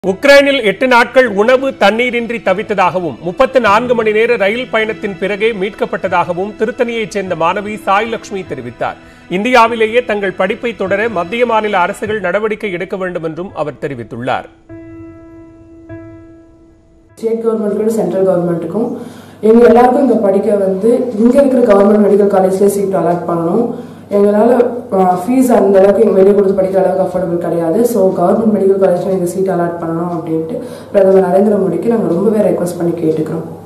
உக்ரைனில் எட்டு நாட்கள் உணவு தண்ணீரின்றி தவித்ததாகவும் முப்பத்து நான்கு மணி நேர ரயில் பயணத்தின் பிறகே மீட்கப்பட்டதாகவும் திருத்தணியைச் சேர்ந்த மாணவி சாய் லட்சுமி தெரிவித்தார் இந்தியாவிலேயே தங்கள் படிப்பை தொடர மத்திய மாநில அரசுகள் நடவடிக்கை எடுக்க வேண்டும் என்றும் அவர் தெரிவித்துள்ளார் ஸ்டேட் கவர்மெண்ட்டுக்கும் சென்ட்ரல் கவர்மெண்ட்டுக்கும் எங்கள் எல்லாருக்கும் இங்கே படிக்க வந்து இங்கே இருக்கிற கவர்மெண்ட் மெடிக்கல் காலேஜ்லேயே சீட் அலாட் பண்ணணும் எங்களால் ஃபீஸ் அந்த அளவுக்கு எங்கள் வெளியே கொடுத்து படிக்கிற அளவுக்கு அஃபோர்டபுள் கிடையாது ஸோ கவர்மெண்ட் மெடிக்கல் காலேஜில் எங்கள் சீட் அலாட் பண்ணணும் அப்படின்ட்டு பிரதமர் நரேந்திர மோடிக்கு நாங்கள் ரொம்பவே ரெக்வஸ்ட் பண்ணி கேட்டுக்கிறோம்